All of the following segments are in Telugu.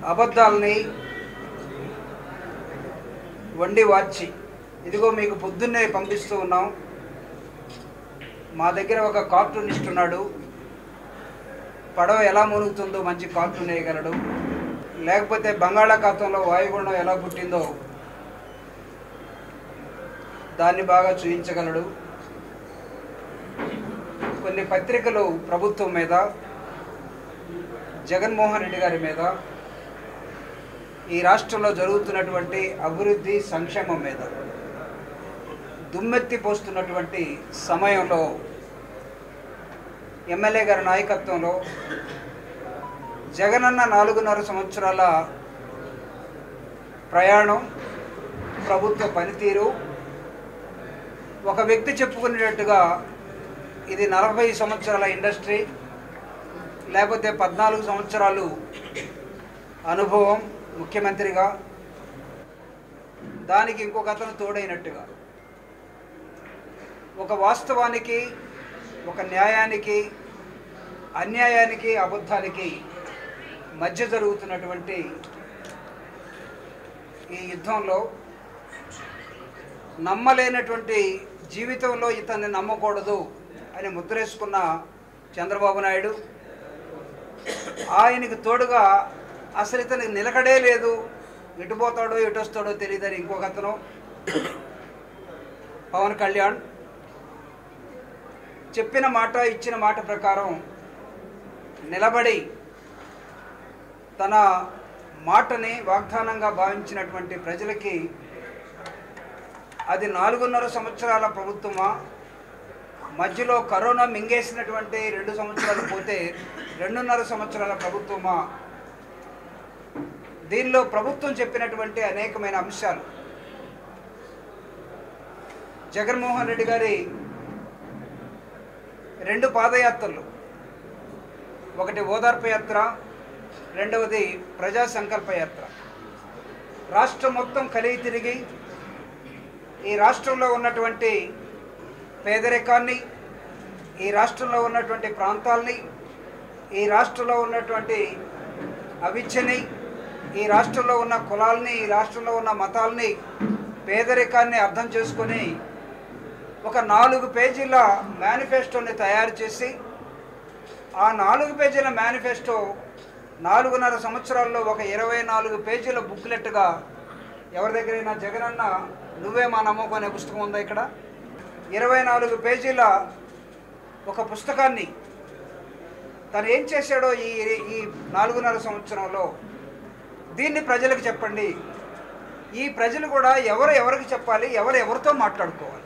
అబద్ధాలని వండి వార్చి ఇదిగో మీకు పొద్దున్నే పంపిస్తూ ఉన్నాం మా దగ్గర ఒక కార్టూనిస్ట్ ఉన్నాడు పడవ ఎలా మునుగుతుందో మంచి కార్టూన్ వేయగలడు లేకపోతే బంగాళాఖాతంలో వాయుగుండం ఎలా పుట్టిందో దాన్ని బాగా చూపించగలడు కొన్ని పత్రికలు ప్రభుత్వం మీద జగన్మోహన్ రెడ్డి గారి మీద ఈ రాష్ట్రంలో జరుగుతున్నటువంటి అభివృద్ధి సంక్షేమం మీద దుమ్మెత్తి పోస్తున్నటువంటి సమయంలో ఎమ్మెల్యే గారి నాయకత్వంలో జగనన్న నాలుగున్నర సంవత్సరాల ప్రయాణం ప్రభుత్వ పనితీరు ఒక వ్యక్తి చెప్పుకునేటట్టుగా ఇది నలభై సంవత్సరాల ఇండస్ట్రీ లేకపోతే పద్నాలుగు సంవత్సరాలు అనుభవం ముఖ్యమంత్రిగా దానికి ఇంకొక అతను తోడైనట్టుగా ఒక వాస్తవానికి ఒక న్యాయానికి అన్యాయానికి అబద్ధానికి మధ్య జరుగుతున్నటువంటి ఈ యుద్ధంలో నమ్మలేనటువంటి జీవితంలో ఇతన్ని నమ్మకూడదు అని ముద్రేసుకున్న చంద్రబాబు నాయుడు ఆయనకు తోడుగా అసలు ఇతనికి నిలకడే లేదు ఎటు పోతాడో ఎటు వస్తాడో తెలియదని ఇంకొక అతను పవన్ కళ్యాణ్ చెప్పిన మాట ఇచ్చిన మాట ప్రకారం నిలబడి తన మాటని వాగ్దానంగా భావించినటువంటి ప్రజలకి అది నాలుగున్నర సంవత్సరాల ప్రభుత్వమా మధ్యలో కరోనా మింగేసినటువంటి రెండు సంవత్సరాలు పోతే రెండున్నర సంవత్సరాల ప్రభుత్వమా దీనిలో ప్రభుత్వం చెప్పినటువంటి అనేకమైన అంశాలు జగన్మోహన్ రెడ్డి గారి రెండు పాదయాత్రలు ఒకటి ఓదార్పు యాత్ర రెండవది ప్రజా సంకల్ప యాత్ర రాష్ట్రం మొత్తం కలిగి తిరిగి ఈ రాష్ట్రంలో ఉన్నటువంటి పేదరికాన్ని ఈ రాష్ట్రంలో ఉన్నటువంటి ప్రాంతాల్ని ఈ రాష్ట్రంలో ఉన్నటువంటి అవిద్యని ఈ రాష్ట్రంలో ఉన్న కులాల్ని ఈ రాష్ట్రంలో ఉన్న మతాల్ని పేదరికాన్ని అర్థం చేసుకొని ఒక నాలుగు పేజీల మేనిఫెస్టోని తయారు చేసి ఆ నాలుగు పేజీల మేనిఫెస్టో నాలుగున్నర సంవత్సరాల్లో ఒక ఇరవై నాలుగు పేజీల బుక్లెట్గా ఎవరి దగ్గరైనా జగనన్న నువ్వే మా నమ్మకం అనే పుస్తకం ఉందా ఇక్కడ ఇరవై నాలుగు పేజీల ఒక పుస్తకాన్ని తను ఏం చేశాడో ఈ ఈ నాలుగున్నర సంవత్సరంలో దీన్ని ప్రజలకు చెప్పండి ఈ ప్రజలు కూడా ఎవరు ఎవరికి చెప్పాలి ఎవరు ఎవరితో మాట్లాడుకోవాలి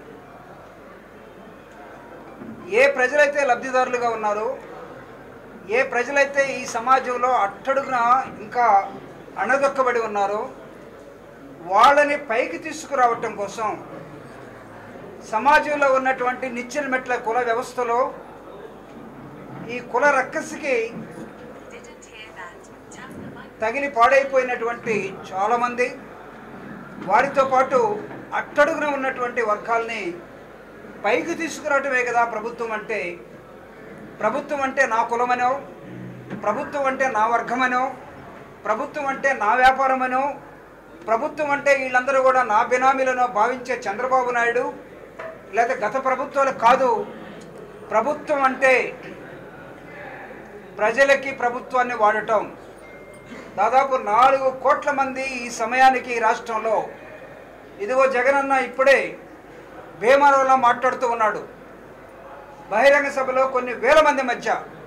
ఏ ప్రజలైతే లబ్ధిదారులుగా ఉన్నారో ఏ ప్రజలైతే ఈ సమాజంలో అట్టడుగున ఇంకా అణదొక్కబడి ఉన్నారో వాళ్ళని పైకి తీసుకురావటం కోసం సమాజంలో ఉన్నటువంటి నిచ్చెన మెట్ల కుల వ్యవస్థలో ఈ కుల రక్కసికి Didn't hear that. Tap the mic. తగిలి పాడైపోయినటువంటి చాలామంది వారితో పాటు అట్టడుగున ఉన్నటువంటి వర్గాల్ని పైకి తీసుకురావటమే కదా ప్రభుత్వం అంటే ప్రభుత్వం అంటే నా కులమనో ప్రభుత్వం అంటే నా వర్గమనో ప్రభుత్వం అంటే నా వ్యాపారమనో ప్రభుత్వం అంటే వీళ్ళందరూ కూడా నా బినామీలనో భావించే చంద్రబాబు నాయుడు లేదా గత ప్రభుత్వాలు కాదు ప్రభుత్వం అంటే ప్రజలకి ప్రభుత్వాన్ని వాడటం దాదాపు నాలుగు కోట్ల మంది ఈ సమయానికి ఈ రాష్ట్రంలో ఇదిగో జగనన్న ఇప్పుడే భీమవరంలో మాట్లాడుతూ ఉన్నాడు బహిరంగ సభలో కొన్ని వేల మంది మధ్య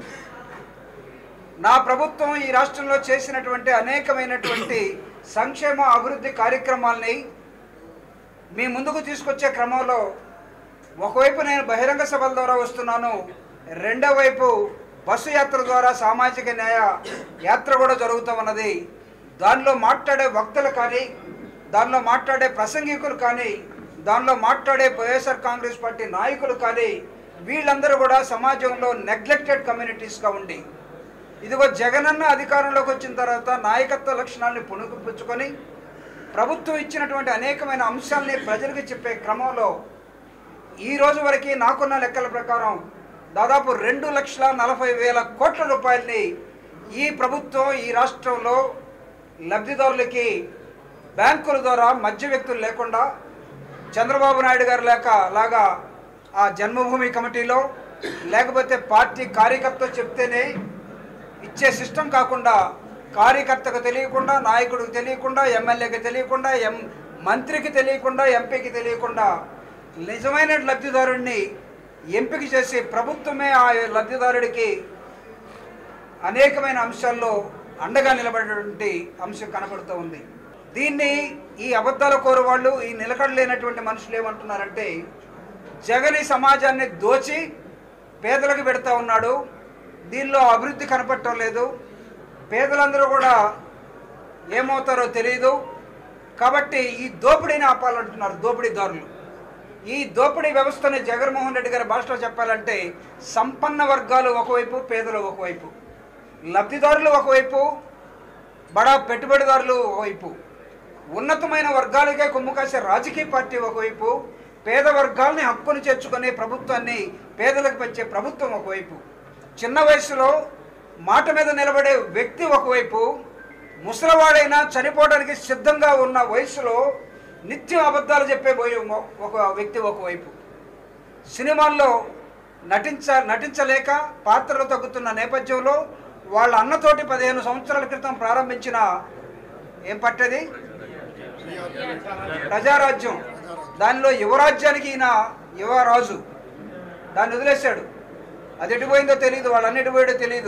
నా ప్రభుత్వం ఈ రాష్ట్రంలో చేసినటువంటి అనేకమైనటువంటి సంక్షేమ అభివృద్ధి కార్యక్రమాల్ని మీ ముందుకు తీసుకొచ్చే క్రమంలో ఒకవైపు నేను బహిరంగ సభల ద్వారా వస్తున్నాను రెండో వైపు బస్సు యాత్ర ద్వారా సామాజిక న్యాయ యాత్ర కూడా జరుగుతూ ఉన్నది దానిలో మాట్లాడే వక్తలు కానీ దానిలో మాట్లాడే ప్రసంగికులు కానీ దానిలో మాట్లాడే వైఎస్ఆర్ కాంగ్రెస్ పార్టీ నాయకులు కానీ వీళ్ళందరూ కూడా సమాజంలో నెగ్లెక్టెడ్ కమ్యూనిటీస్గా ఉండి ఇదిగో జగనన్న అధికారంలోకి వచ్చిన తర్వాత నాయకత్వ లక్షణాలని పుణుకుపుచ్చుకొని ప్రభుత్వం ఇచ్చినటువంటి అనేకమైన అంశాలని ప్రజలకు చెప్పే క్రమంలో ఈ రోజు వరకు నాకున్న లెక్కల ప్రకారం దాదాపు రెండు లక్షల నలభై వేల కోట్ల రూపాయలని ఈ ప్రభుత్వం ఈ రాష్ట్రంలో లబ్ధిదారులకి బ్యాంకుల ద్వారా మధ్య వ్యక్తులు లేకుండా చంద్రబాబు నాయుడు గారు లేక లాగా ఆ జన్మభూమి కమిటీలో లేకపోతే పార్టీ కార్యకర్త చెప్తేనే ఇచ్చే సిస్టమ్ కాకుండా కార్యకర్తకు తెలియకుండా నాయకుడికి తెలియకుండా ఎమ్మెల్యేకి తెలియకుండా ఎం మంత్రికి తెలియకుండా ఎంపీకి తెలియకుండా నిజమైన లబ్ధిదారుడిని ఎంపిక చేసి ప్రభుత్వమే ఆ లబ్ధిదారుడికి అనేకమైన అంశాల్లో అండగా నిలబడేటువంటి అంశం కనబడుతూ ఉంది దీన్ని ఈ అబద్ధాల కోరు వాళ్ళు ఈ నిలకడలేనటువంటి మనుషులు ఏమంటున్నారంటే జగన్ ఈ సమాజాన్ని దోచి పేదలకు పెడతా ఉన్నాడు దీనిలో అభివృద్ధి కనపడటం లేదు పేదలందరూ కూడా ఏమవుతారో తెలియదు కాబట్టి ఈ దోపిడీని ఆపాలంటున్నారు దోపిడీదారులు ఈ దోపిడీ వ్యవస్థని జగన్మోహన్ రెడ్డి గారి భాషలో చెప్పాలంటే సంపన్న వర్గాలు ఒకవైపు పేదలు ఒకవైపు లబ్ధిదారులు ఒకవైపు బడా పెట్టుబడిదారులు ఒకవైపు ఉన్నతమైన వర్గాలకే కొమ్ము కాసే రాజకీయ పార్టీ ఒకవైపు పేద వర్గాల్ని హక్కును చేర్చుకునే ప్రభుత్వాన్ని పేదలకు పెంచే ప్రభుత్వం ఒకవైపు చిన్న వయసులో మాట మీద నిలబడే వ్యక్తి ఒకవైపు ముసలివాడైనా చనిపోవడానికి సిద్ధంగా ఉన్న వయసులో నిత్యం అబద్ధాలు చెప్పే పోయే మొ- ఒక వ్యక్తి ఒకవైపు సినిమాల్లో నటించ నటించలేక పాత్రలు తగ్గుతున్న నేపథ్యంలో వాళ్ళ అన్నతోటి పదిహేను సంవత్సరాల క్రితం ప్రారంభించిన ఏం పట్టది ప్రజారాజ్యం దానిలో యువరాజ్యానికి ఈయన యువరాజు దాన్ని వదిలేశాడు అది ఎటుపోయిందో తెలియదు వాళ్ళు అన్ని ఎటుపోయాడో తెలియదు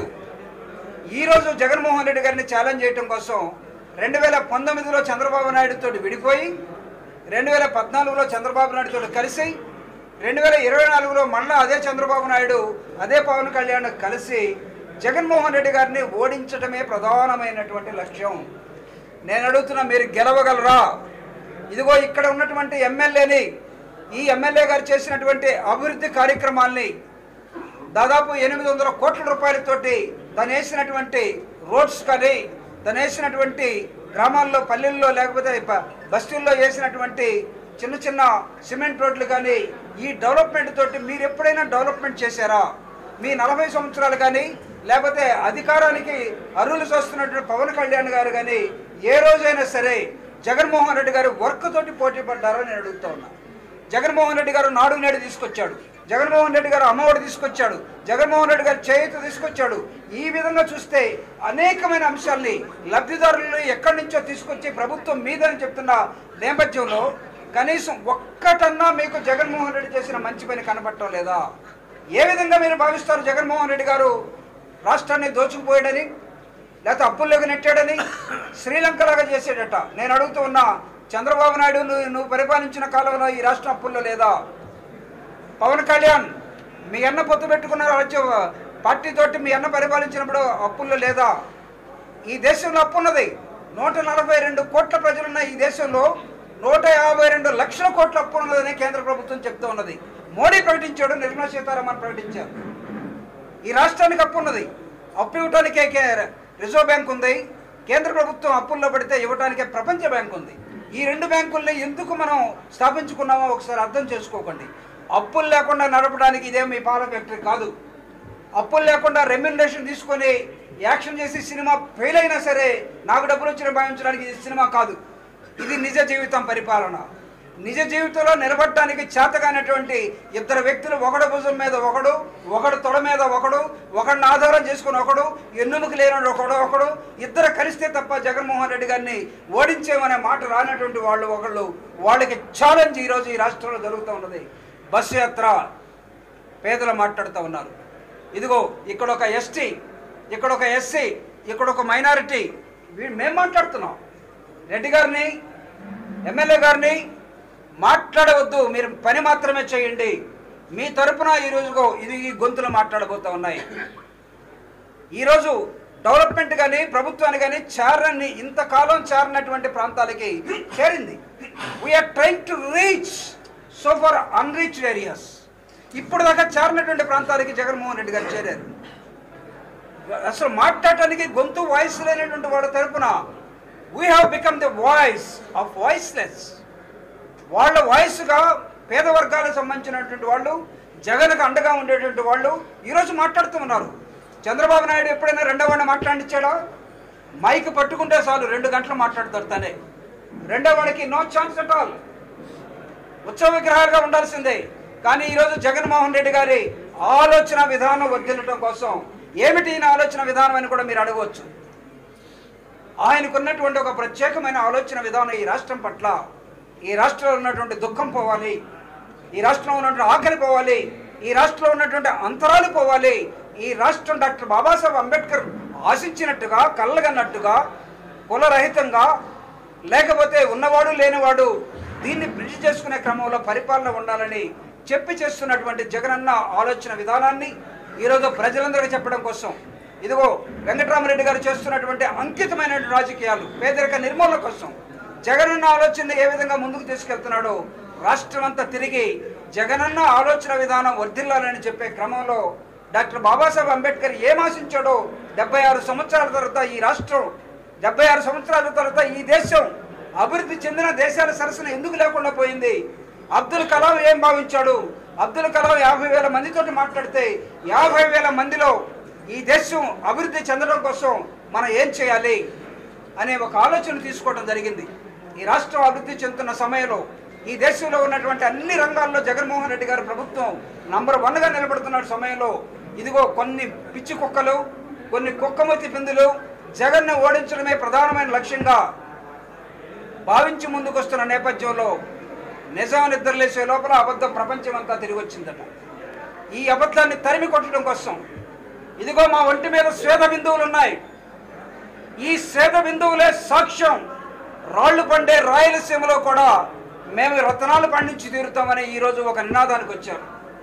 ఈరోజు జగన్మోహన్ రెడ్డి గారిని ఛాలెంజ్ చేయడం కోసం రెండు వేల పంతొమ్మిదిలో చంద్రబాబు నాయుడుతో విడిపోయి రెండు వేల పద్నాలుగులో చంద్రబాబు నాయుడుతో కలిసి రెండు వేల ఇరవై నాలుగులో మళ్ళా అదే చంద్రబాబు నాయుడు అదే పవన్ కళ్యాణ్ కలిసి జగన్మోహన్ రెడ్డి గారిని ఓడించడమే ప్రధానమైనటువంటి లక్ష్యం నేను అడుగుతున్నా మీరు గెలవగలరా ఇదిగో ఇక్కడ ఉన్నటువంటి ఎమ్మెల్యేని ఈ ఎమ్మెల్యే గారు చేసినటువంటి అభివృద్ధి కార్యక్రమాల్ని దాదాపు ఎనిమిది వందల కోట్ల రూపాయలతోటి తను వేసినటువంటి రోడ్స్ కానీ తను వేసినటువంటి గ్రామాల్లో పల్లెల్లో లేకపోతే ప- బస్తీల్లో వేసినటువంటి చిన్న చిన్న సిమెంట్ రోడ్లు కానీ ఈ డెవలప్మెంట్ తోటి మీరు ఎప్పుడైనా డెవలప్మెంట్ చేశారా మీ నలభై సంవత్సరాలు కానీ లేకపోతే అధికారానికి అర్హులు చూస్తున్నటువంటి పవన్ కళ్యాణ్ గారు కానీ ఏ రోజైనా సరే జగన్మోహన్ రెడ్డి గారు వర్క్ తోటి పోటీ పడ్డారో నేను అడుగుతా ఉన్నా జగన్మోహన్ రెడ్డి గారు నాడు నేడు తీసుకొచ్చాడు జగన్మోహన్ రెడ్డి గారు అమ్మఒడి తీసుకొచ్చాడు జగన్మోహన్ రెడ్డి గారు చేయూత తీసుకొచ్చాడు ఈ విధంగా చూస్తే అనేకమైన అంశాల్ని లబ్ధిదారులను ఎక్కడి నుంచో తీసుకొచ్చి ప్రభుత్వం మీదని చెప్తున్న నేపథ్యంలో కనీసం ఒక్కటన్నా మీకు జగన్మోహన్ రెడ్డి చేసిన మంచి పని కనపడటం లేదా ఏ విధంగా మీరు భావిస్తారు జగన్మోహన్ రెడ్డి గారు రాష్ట్రాన్ని దోచుకుపోయాడని లేకపోతే అప్పుల్లోకి నెట్టాడని శ్రీలంకలాగా చేసాడట నేను అడుగుతూ ఉన్నా చంద్రబాబు నాయుడు నువ్వు నువ్వు పరిపాలించిన కాలంలో ఈ రాష్ట్రం అప్పుల్లో లేదా పవన్ కళ్యాణ్ మీ అన్న పొత్తు పెట్టుకున్న రాజ్య పార్టీతోటి మీ అన్న పరిపాలించినప్పుడు అప్పుల్లో లేదా ఈ దేశంలో అప్పు ఉన్నది నూట నలభై రెండు కోట్ల ప్రజలున్న ఈ దేశంలో నూట యాభై రెండు లక్షల కోట్ల అప్పు ఉన్నదని కేంద్ర ప్రభుత్వం చెప్తూ ఉన్నది మోడీ ప్రకటించాడు నిర్మలా సీతారామన్ ప్రకటించారు ఈ రాష్ట్రానికి అప్పు ఉన్నది అప్పు ఇవ్వటానికే కే- రిజర్వ్ బ్యాంక్ ఉంది కేంద్ర ప్రభుత్వం అప్పుల్లో పడితే ఇవ్వటానికే ప్రపంచ బ్యాంక్ ఉంది ఈ రెండు బ్యాంకుల్ని ఎందుకు మనం స్థాపించుకున్నామో ఒకసారి అర్థం చేసుకోకండి అప్పులు లేకుండా నడపడానికి ఇదే మీ పాల ఫ్యాక్టరీ కాదు అప్పులు లేకుండా రెమ్యునరేషన్ తీసుకొని యాక్షన్ చేసి సినిమా ఫెయిల్ అయినా సరే నాకు డబ్బులు వచ్చిన భావించడానికి ఇది సినిమా కాదు ఇది నిజ జీవితం పరిపాలన నిజ జీవితంలో నిలబడటానికి చేతగానటువంటి ఇద్దరు వ్యక్తులు ఒకడు భుజం మీద ఒకడు ఒకడు తొడ మీద ఒకడు ఒకడిని ఆధారం చేసుకుని ఒకడు ఎన్నుముకు లేని ఒకడు ఒకడు ఇద్దరు కలిస్తే తప్ప జగన్మోహన్ రెడ్డి గారిని ఓడించేమనే మాట రానటువంటి వాళ్ళు ఒకళ్ళు వాళ్ళకి ఛాలెంజ్ ఈరోజు ఈ రాష్ట్రంలో జరుగుతూ ఉన్నది బస్సు యాత్ర పేదలు మాట్లాడుతూ ఉన్నారు ఇదిగో ఇక్కడ ఒక ఎస్టీ ఇక్కడ ఒక ఎస్సీ ఇక్కడ ఒక మైనారిటీ వీ- మేము మాట్లాడుతున్నాం రెడ్డి గారిని ఎమ్మెల్యే గారిని మాట్లాడవద్దు మీరు పని మాత్రమే చేయండి మీ తరపున ఈరోజుగో ఇది ఈ గొంతులు మాట్లాడబోతూ ఉన్నాయి ఈరోజు డెవలప్మెంట్ కానీ ప్రభుత్వాన్ని కానీ చేరని ఇంతకాలం చేరినటువంటి ప్రాంతాలకి చేరింది we are trying to reach so far unreached areas ఇప్పుడు దాకా చేరినటువంటి ప్రాంతాలకి జగన్మోహన్ రెడ్డి గారు చేరారు అసలు మాట్లాడటానికి గొంతు వాయిస్ లేనటువంటి వాళ్ళ తరపున we have become the voice of voiceless వాళ్ళ వాయిస్గా పేద వర్గాలకు సంబంధించినటువంటి వాళ్ళు జగన్కు అండగా ఉండేటువంటి వాళ్ళు ఈరోజు మాట్లాడుతూ ఉన్నారు చంద్రబాబు నాయుడు ఎప్పుడైనా రెండో వాడిని మాట్లాడించాడా మైక్ పట్టుకుంటే చాలు రెండు గంటలు మాట్లాడతారు తనే రెండో వాడికి నో ఛాన్స్ అట్ ఆల్ ఉత్సవ విగ్రహాలుగా ఉండాల్సిందే కానీ ఈరోజు జగన్మోహన్ రెడ్డి గారి ఆలోచన విధానం వర్ధిల్లటం కోసం ఏమిటి ఈయన ఆలోచన విధానం అని కూడా మీరు అడగవచ్చు ఆయనకున్నటువంటి ఒక ప్రత్యేకమైన ఆలోచన విధానం ఈ రాష్ట్రం పట్ల ఈ రాష్ట్రంలో ఉన్నటువంటి దుఃఖం పోవాలి ఈ రాష్ట్రంలో ఉన్నటువంటి ఆకలి పోవాలి ఈ రాష్ట్రంలో ఉన్నటువంటి అంతరాలు పోవాలి ఈ రాష్ట్రం డాక్టర్ బాబాసాహెబ్ అంబేద్కర్ ఆశించినట్టుగా కళ్ళగన్నట్టుగా కులరహితంగా లేకపోతే ఉన్నవాడు లేనివాడు దీన్ని బ్రిడ్జ్ చేసుకునే క్రమంలో పరిపాలన ఉండాలని చెప్పి చేస్తున్నటువంటి జగనన్న ఆలోచన విధానాన్ని ఈరోజు ప్రజలందరికీ చెప్పడం కోసం ఇదిగో వెంకటరామరెడ్డి గారు చేస్తున్నటువంటి అంకితమైన రాజకీయాలు పేదరిక నిర్మూలన కోసం జగనన్న ఆలోచన ఏ విధంగా ముందుకు తీసుకెళ్తున్నాడో రాష్ట్రం అంతా తిరిగి జగనన్న ఆలోచన విధానం వర్ధిల్లాలని చెప్పే క్రమంలో డాక్టర్ బాబాసాహెబ్ అంబేద్కర్ ఏం ఆశించాడో డెబ్బై ఆరు సంవత్సరాల తర్వాత ఈ రాష్ట్రం డెబ్బై ఆరు సంవత్సరాల తర్వాత ఈ దేశం అభివృద్ధి చెందిన దేశాల సరసన ఎందుకు లేకుండా పోయింది అబ్దుల్ కలాం ఏం భావించాడు అబ్దుల్ కలాం యాభై వేల మందితోటి మాట్లాడితే యాభై వేల మందిలో ఈ దేశం అభివృద్ధి చెందడం కోసం మనం ఏం చేయాలి అనే ఒక ఆలోచన తీసుకోవడం జరిగింది ఈ రాష్ట్రం అభివృద్ధి చెందుతున్న సమయంలో ఈ దేశంలో ఉన్నటువంటి అన్ని రంగాల్లో జగన్మోహన్ రెడ్డి గారి ప్రభుత్వం నంబర్ వన్గా నిలబడుతున్న సమయంలో ఇదిగో కొన్ని పిచ్చి కుక్కలు కొన్ని కుక్కమతి పిందులు జగన్ను ఓడించడమే ప్రధానమైన లక్ష్యంగా భావించి ముందుకొస్తున్న నేపథ్యంలో నిజం నిద్రలేసే లోపల అబద్ధ ప్రపంచం అంతా తిరిగి వచ్చిందట ఈ అబద్ధాన్ని తరిమి కొట్టడం కోసం ఇదిగో మా ఒంటి మీద స్వేద బిందువులు ఉన్నాయి ఈ స్వేద బిందువులే సాక్ష్యం రాళ్లు పండే రాయలసీమలో కూడా మేము రత్నాలు పండించి తీరుతామని ఈరోజు ఒక నినాదానికి వచ్చారు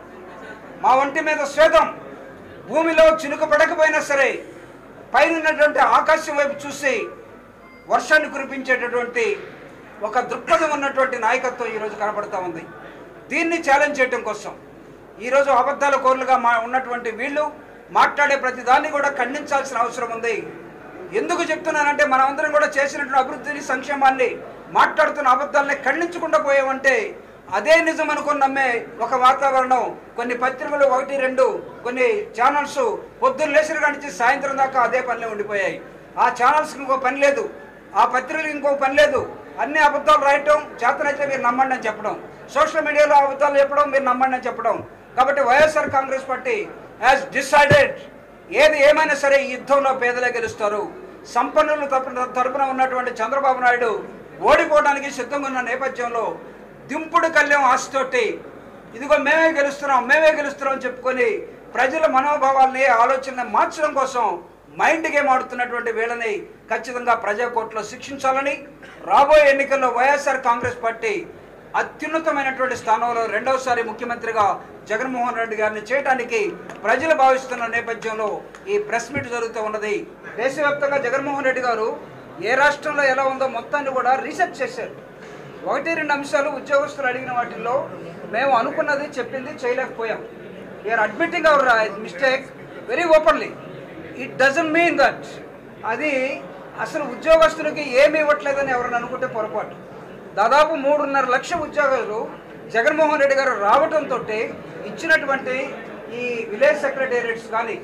మా ఒంటి మీద స్వేదం భూమిలో చినుకు పడకపోయినా సరే పైన ఉన్నటువంటి ఆకాశం వైపు చూసి వర్షాన్ని కురిపించేటటువంటి ఒక దృక్పథం ఉన్నటువంటి నాయకత్వం ఈరోజు కనబడతా ఉంది దీన్ని ఛాలెంజ్ చేయడం కోసం ఈరోజు అబద్ధాల కోర్లుగా మా ఉన్నటువంటి వీళ్ళు మాట్లాడే ప్రతి దాన్ని కూడా ఖండించాల్సిన అవసరం ఉంది ఎందుకు చెప్తున్నానంటే మనమందరం కూడా చేసినటువంటి అభివృద్ధిని సంక్షేమాన్ని మాట్లాడుతున్న అబద్ధాలని ఖండించకుండా పోయామంటే అదే నిజం అనుకుని నమ్మే ఒక వాతావరణం కొన్ని పత్రికలు ఒకటి రెండు కొన్ని ఛానల్స్ పొద్దున్న లేచిన కాడి నుంచి సాయంత్రం దాకా అదే పనిలో ఉండిపోయాయి ఆ ఛానల్స్కి ఇంకో పని లేదు ఆ పత్రికలకు ఇంకో పని లేదు అన్ని అబద్ధాలు రాయటం చేతనైతే మీరు నమ్మండి అని చెప్పడం సోషల్ మీడియాలో అబద్ధాలు చెప్పడం మీరు నమ్మండి అని చెప్పడం కాబట్టి YSR Congress party has decided ఏది ఏమైనా సరే ఈ యుద్ధంలో పేదలే గెలుస్తారు సంపన్నుల తరపున తరపున ఉన్నటువంటి చంద్రబాబు నాయుడు ఓడిపోవడానికి సిద్ధంగా ఉన్న నేపథ్యంలో దింపుడు కళ్యాం ఆశతోటి ఇదిగో మేమే గెలుస్తున్నాం మేమే గెలుస్తున్నాం అని చెప్పుకొని ప్రజల మనోభావాల్ని ఆలోచనని మార్చడం కోసం మైండ్ గేమ్ ఆడుతున్నటువంటి వీళ్ళని ఖచ్చితంగా ప్రజా కోర్టులో శిక్షించాలని రాబోయే ఎన్నికల్లో వైఎస్ఆర్ కాంగ్రెస్ పార్టీ అత్యున్నతమైనటువంటి స్థానంలో రెండవసారి ముఖ్యమంత్రిగా జగన్మోహన్ రెడ్డి గారిని చేయడానికి ప్రజలు భావిస్తున్న నేపథ్యంలో ఈ ప్రెస్ మీట్ జరుగుతూ ఉన్నది దేశవ్యాప్తంగా జగన్మోహన్ రెడ్డి గారు ఏ రాష్ట్రంలో ఎలా ఉందో మొత్తాన్ని కూడా రీసెర్చ్ చేశారు ఒకటి రెండు అంశాలు ఉద్యోగస్తులు అడిగిన వాటిల్లో మేము అనుకున్నది చెప్పింది చేయలేకపోయాం we are admitting our mistake very openly it doesn't mean that అది అసలు ఉద్యోగస్తులకి ఏమి ఇవ్వట్లేదని ఎవరైనా అనుకుంటే పొరపాటు దాదాపు మూడున్నర లక్షల ఉద్యోగాలు జగన్మోహన్ రెడ్డి గారు రావడంతో ఇచ్చినటువంటి ఈ విలేజ్ సెక్రటేరియట్స్ కానీ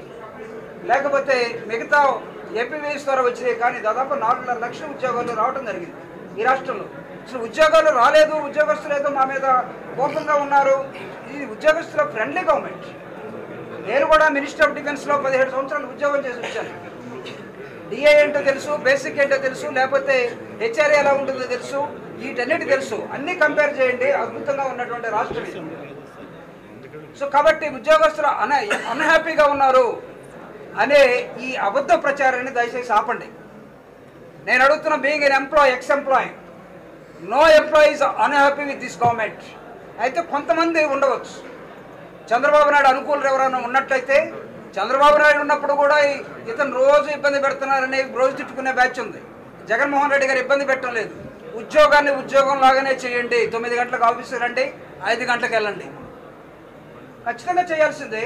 లేకపోతే మిగతా ఏపీవీఎస్ ద్వారా వచ్చినాయి కానీ దాదాపు నాలుగున్నర లక్షల ఉద్యోగాలు రావడం జరిగింది ఈ రాష్ట్రంలో అసలు ఉద్యోగాలు రాలేదు ఉద్యోగస్తులు ఏదో మా మీద కోపంగా ఉన్నారు ఇది ఉద్యోగస్తుల ఫ్రెండ్లీ గవర్నమెంట్ నేను కూడా మినిస్టర్ ఆఫ్ డిఫెన్స్లో పదిహేడు సంవత్సరాలు ఉద్యోగం చేసి వచ్చాను డిఏ ఏంటో తెలుసు బేసిక్ ఏంటో తెలుసు లేకపోతే హెచ్ఆర్ఏ ఎలా ఉంటుందో తెలుసు వీటన్నిటి తెలుసు అన్నీ కంపేర్ చేయండి అద్భుతంగా ఉన్నటువంటి రాష్ట్రం ఇది సో కాబట్టి ఉద్యోగస్తులు అన అన్హ్యాపీగా ఉన్నారు అనే ఈ అబద్ధ ప్రచారాన్ని దయచేసి ఆపండి నేను అడుగుతున్న being an employee ex employee no employees unhappy with this government అయితే కొంతమంది ఉండవచ్చు చంద్రబాబు నాయుడు అనుకూలులు ఎవరైనా ఉన్నట్లయితే చంద్రబాబు నాయుడు ఉన్నప్పుడు కూడా ఈ- ఇతను రోజు ఇబ్బంది పెడుతున్నారని రోజు తిట్టుకునే బ్యాచ్ ఉంది జగన్మోహన్ రెడ్డి గారు ఇబ్బంది పెట్టడం లేదు ఉద్యోగాన్ని ఉద్యోగం లాగానే చేయండి తొమ్మిది గంటలకు ఆఫీస్ రండి ఐదు గంటలకు వెళ్ళండి ఖచ్చితంగా చేయాల్సిందే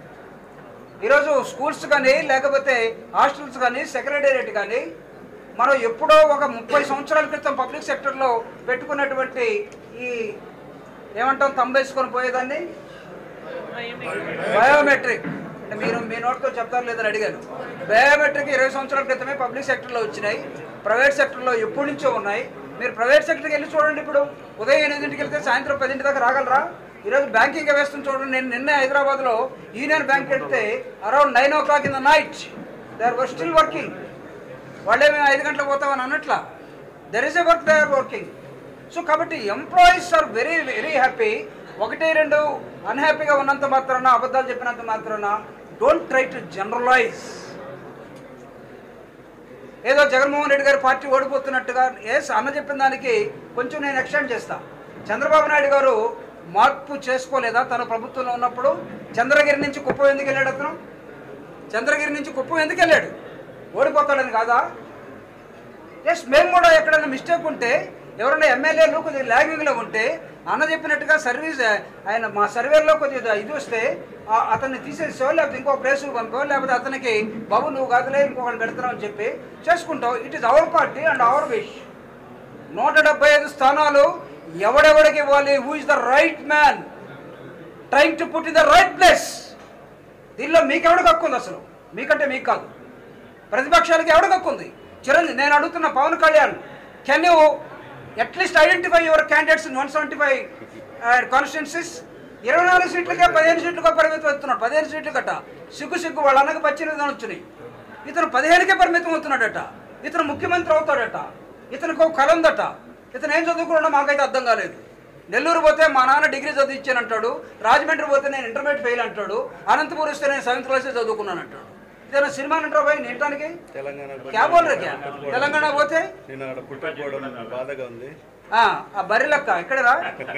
ఈరోజు స్కూల్స్ కానీ లేకపోతే హాస్టల్స్ కానీ సెక్రటేరియట్ కానీ మనం ఎప్పుడో ఒక ముప్పై సంవత్సరాల క్రితం పబ్లిక్ సెక్టర్లో పెట్టుకున్నటువంటి ఈ ఏమంటాం తంబేసుకొని పోయేదాన్ని బయోమెట్రిక్ అంటే మీరు మీ నోట్తో చెప్తారు లేదని అడిగాను బయోమెట్రిక్ ఇరవై సంవత్సరాల క్రితమే పబ్లిక్ సెక్టర్లో వచ్చినాయి ప్రైవేట్ సెక్టర్లో ఎప్పటి నుంచో ఉన్నాయి మీరు ప్రైవేట్ సెక్టర్కి వెళ్ళి చూడండి ఇప్పుడు ఉదయం ఎనిమిదింటికి వెళ్తే సాయంత్రం పదింటి దాకా రాగలరా ఈరోజు బ్యాంకింగ్ వ్యవస్థను చూడండి నేను నిన్నే హైదరాబాద్లో యూనియన్ బ్యాంక్ వెళ్తే around nine o'clock in the night they are still working వాళ్ళే మేము ఐదు గంటలకు పోతామని అన్నట్లా there is a work they are working so కాబట్టి employees are very very happy ఒకటి రెండు అన్హ్యాపీగా ఉన్నంత మాత్రాన అబద్ధాలు చెప్పినంత మాత్రాన డోంట్ ట్రై టు జనరలైజ్ ఏదో జగన్మోహన్ రెడ్డి గారి పార్టీ ఓడిపోతున్నట్టుగా ఎస్ అన్న చెప్పిన దానికి కొంచెం నేను ఎక్స్టెండ్ చేస్తా చంద్రబాబు నాయుడు గారు మార్పు చేసుకోలేదా తన ప్రభుత్వంలో ఉన్నప్పుడు చంద్రగిరి నుంచి కుప్పం ఎందుకు వెళ్ళాడు అతను చంద్రగిరి నుంచి కుప్పం ఎందుకు వెళ్ళాడు ఓడిపోతాడని కాదా ఎస్ మేము కూడా ఎక్కడైనా మిస్టేక్ ఉంటే ఎవరైనా ఎమ్మెల్యేలు కొద్దిగా ల్యాగింగ్లో ఉంటే అన్న చెప్పినట్టుగా సర్వీస్ ఆయన మా సర్వేలో కొద్దిగా ఇది వస్తే ఆ- అతన్ని తీసేసో లేకపోతే ఇంకో ప్లేస్కి పంపో లేకపోతే అతనికి బాబు నువ్వు కాదులే ఇంకొకటి పెడతావు అని చెప్పి చేసుకుంటావు it is our party and our wish నూట డెబ్బై ఐదు స్థానాలు ఎవడెవడికి ఇవ్వాలి who is the right man trying to put in the right place దీనిలో మీకెవడికి హక్కు ఉంది అసలు మీకంటే మీకు కాదు ప్రతిపక్షాలకి ఎవడికి హక్కు ఉంది చిరంజీవి నేను అడుగుతున్న Pawan Kalyan can you at least identify your candidates in one seventy five constituencies ఇరవై నాలుగు సీట్లకే పదిహేను సీట్లుగా పరిమితం అవుతున్నాడు పదిహేను సీట్లు గట్ట సిగ్గు సిగ్గు వాళ్ళ అన్నకు పద్దెనిమిది వచ్చినాయి ఇతను పదిహేనుకే పరిమితం అవుతున్నాడట ఇతను ముఖ్యమంత్రి అవుతాడట ఇతనికి ఒక కళ ఉందట ఇతను ఏం చదువుకున్నాడో మాకైతే అర్థం కాలేదు నెల్లూరు పోతే మా నాన్న డిగ్రీ చదివించాను అంటాడు రాజమండ్రి పోతే నేను ఇంటర్మీడియట్ ఫెయిల్ అంటాడు అనంతపూర్ వస్తే నేను సెవెంత్ క్లాసే చదువుకున్నాను అంటాడు ఇతను సినిమా అంటారు పోయి నేటానికి తెలంగాణ క్యా బోల్ రే క్యా తెలంగాణ పోతే నేను అక్కడ పుట్టకపోవడం బాధగా ఉంది ఆ, ఆ బర్రె లెక్క ఎక్కడరా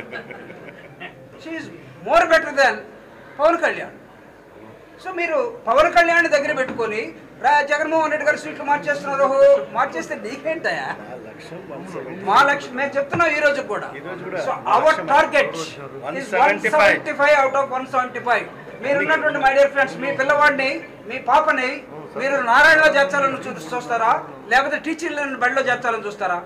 she more better than Pawan Kalyan so మీరు పవన్ కళ్యాణ్ దగ్గర పెట్టుకొని రా జగన్మోహన్ రెడ్డి గారు సీట్లు మార్చేస్తున్నారు ఓహో, మార్చేస్తే నీకేంటయా ఆ లక్ష్యం వన్ సెవెంటీ మా లక్ష్యం మేము చెప్తున్నాం ఈ రోజు కూడా ఈ రోజు కూడా సో అవర్ లక్ష్యం target 175. Five out of one seventy five మీరు ఉన్నటువంటి మై డియర్ ఫ్రెండ్స్ మీ పిల్లవాడిని మీ పాపని మీరు నారాయణలో చేర్చాలని చూ చూస్తారా లేకపోతే టీచర్లను బడిలో చేర్చాలని చూస్తారా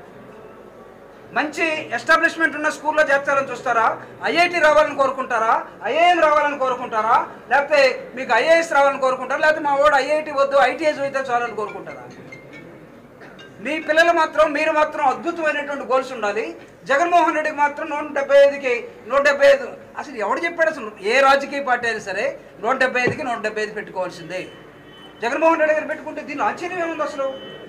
మంచి ఎస్టాబ్లిష్మెంట్ ఉన్న స్కూల్లో చేర్చాలని చూస్తారా ఐఐటి రావాలని కోరుకుంటారా ఐఏఎం రావాలని కోరుకుంటారా లేకపోతే మీకు ఐఏఎస్ రావాలని కోరుకుంటారా లేకపోతే మా వాడు ఐఐటి వద్దు ఐటీఎస్ అయితే చాలని కోరుకుంటారా మీ పిల్లలు మాత్రం మీరు మాత్రం అద్భుతమైనటువంటి గోల్స్ ఉండాలి జగన్మోహన్ రెడ్డికి మాత్రం నూట డెబ్బై ఐదుకి నూట డెబ్బై ఐదు అసలు ఎవడు చెప్పాడు అసలు ఏ రాజకీయ పార్టీ అయినా సరే నూట డెబ్బై ఐదుకి నూట డెబ్బై ఐదు పెట్టుకోవాల్సిందే జగన్మోహన్ రెడ్డి గారు పెట్టుకుంటే దీని ఆశ్చర్యం ఏముంది అసలు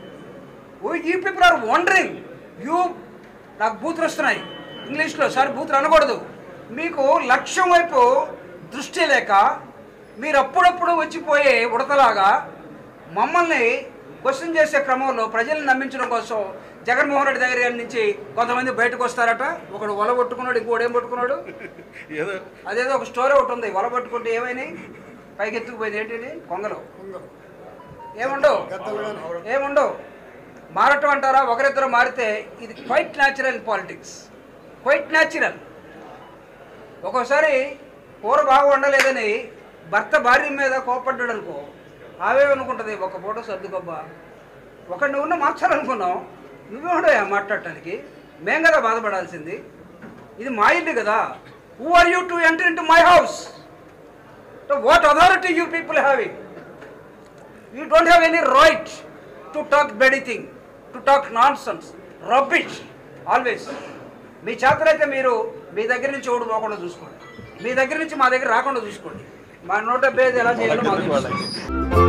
oh you people are wondering you నాకు బూతులు వస్తున్నాయి ఇంగ్లీష్లో సార్ బూతులు అనకూడదు మీకు లక్ష్యం వైపు దృష్టి లేక మీరు అప్పుడప్పుడు వచ్చిపోయే ఉడతలాగా మమ్మల్ని క్వశ్చన్ చేసే క్రమంలో ప్రజల్ని నమ్మించడం కోసం జగన్మోహన్ రెడ్డి దగ్గర నుంచి కొంతమంది బయటకు వస్తారట ఒకడు వల పట్టుకున్నాడు ఇంకోడు ఏం పట్టుకున్నాడు ఏదో అదేదో ఒక స్టోరీ ఒకటి ఉంది వల పట్టుకుంటే ఏమైనాయి పైకి ఎత్తుకుపోయింది ఏంటిది కొంగలు ఏముండవు ఏముండవు మారటం అంటారా ఒకరిద్దరు మారితే ఇది quite natural politics quite natural ఒక్కోసారి కూర బాగా వండలేదని భర్త భార్య మీద కోపడ్డాడు అనుకో ఆవేమనుకుంటుంది ఒక ఫోటో సర్దుకోబ్బా ఒక నువ్వు మార్చాలనుకున్నావు నువ్వేమడయా మాట్లాడటానికి మేం కదా బాధపడాల్సింది ఇది మా ఇల్లు కదా who are you to enter into my house what authority you people having you don't have any right to talk bad thing to talk nonsense rubbish always మీ చేతనైతే మీరు మీ దగ్గర నుంచి ఓడి పోకుండా చూసుకోండి మీ దగ్గర నుంచి మా దగ్గర రాకుండా చూసుకోండి మా నూట డెబ్బై ఐదు ఎలా చేయాలో మాకు తెలుసు.